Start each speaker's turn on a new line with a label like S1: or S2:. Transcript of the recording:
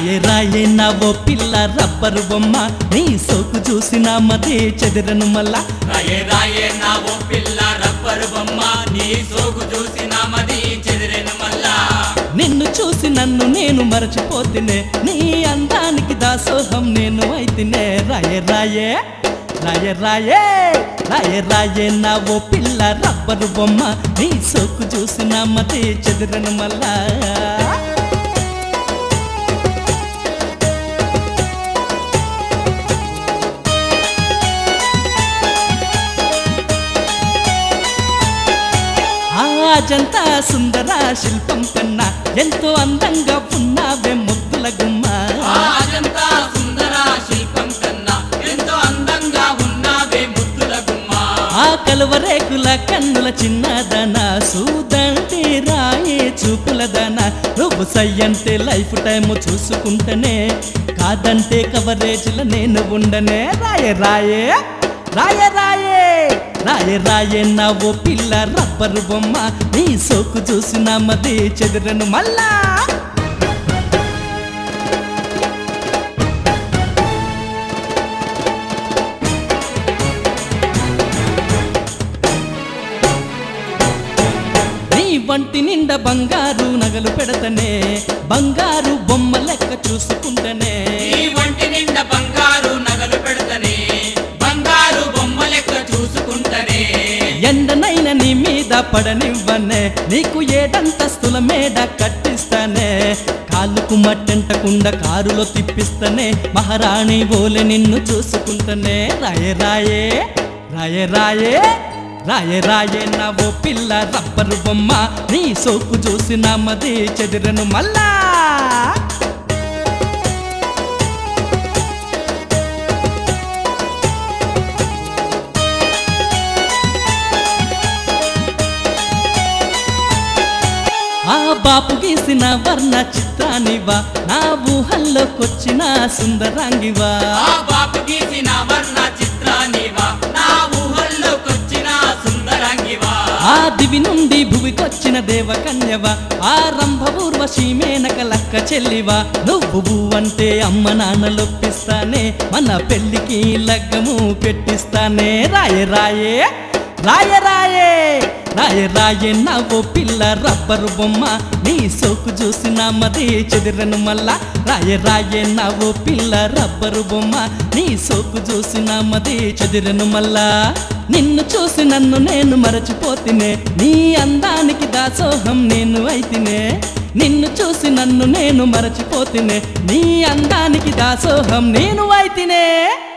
S1: రాయే రాయే నా ఓ పిల్ల రబ్బరు బొమ్మ నీ సోకు చూసిన మదే చెదిరను మళ్ళా
S2: రాయే రాయే నా ఓ పిల్ల రబ్బరు బొమ్మ నీ సోకు చూసి నా మది చెదిరెను మల్లా
S1: నిన్ను చూసి నన్ను నేను మరచిపోతినే నీ అందానికి దాసోహం నేను అయితేనే రాయే రాయే రాయే రాయే రాయే రాయే నా ఓ పిల్ల రబ్బరు బొమ్మ నీ సోకు చూసిన మదే చెదిరను మళ్ళా ఆ అజంతా సుందర శిల్పం కన్నా ఎంతో అందంగా ఉన్నావే ముద్దుల గుమ్మ
S2: ఆ అజంతా సుందర శిల్పం కన్నా ఎంతో అందంగా ఉన్నావే ముద్దుల గుమ్మ
S1: ఆ కలువరేకుల కన్నుల చిన్నదన సూదంటే రాయే చూపులదన నువ్వు సయ్యంటే లైఫ్ టైం చూసుకుంటనే కాదంటే కవరేజ్ల నేను ఉండనే రాయే రాయే రాయే రాయే రాయే రాయే నా ఓ పిల్ల రబ్బరు బొమ్మ నీ సోకు చూసిన మది చెదిరను మళ్ళా నీ వంటి నిండా బంగారు నగలు పెడతనే బంగారు బొమ్మ లెక్క చూసుకుంటనే
S2: ఈ వంటి నిండా బంగారు నగలు పెడతనే బంగారు బొమ్మ లెక్క చూసుకుంటనే
S1: ఎండనైన నీ మీద పడనివ్వనే నీకు ఏడంతస్తుల మేడ కట్టిస్తానే కాళ్ళకు మట్టంటకుండా కారులో తిప్పిస్తానే మహారాణి బోలె నిన్ను చూసుకుంటానే రాయే రాయే రాయే రాయే రాయే రాయే నా ఓ పిల్ల రబ్బరు బొమ్మ నీ సోకు చూసి నా మది చెదిరను మళ్ళా ఆ బాపు గీసిన వర్ణ చిత్రానివా నా ఊహల్లోకొచ్చిన సుందరాంగివా
S2: ఆ బాపు గీసిన వర్ణ చిత్రానివా నా ఊహల్లోకొచ్చిన సుందరంగివా
S1: ఆ దివి నుండి భువికొచ్చిన దేవకన్యవా ఆ రంభపూర్వశీ మేనక లక్క చెల్లివా నువ్వు బువ్వంటే అమ్మ నాన్నలొప్పిస్తానే మన పెళ్ళికి లగ్గము పెట్టిస్తానే రాయే రాయే రాయే రాయే రాయే రాయే నా ఓ పిల్ల రబ్బరు బొమ్మ నీ సోకు చూసిన మది చెదిరను మళ్ళా రాయే రాయే నా ఓ పిల్ల రబ్బరు బొమ్మ నీ సోకు చూసిన మది చెదిరను మళ్ళా నిన్ను చూసి నన్ను నేను మరచిపోతినే నీ అందానికి దాసోహం నేను అయితినే నిన్ను చూసి నన్ను నేను మరచిపోతినే నీ అందానికి దాసోహం నేను అయితినే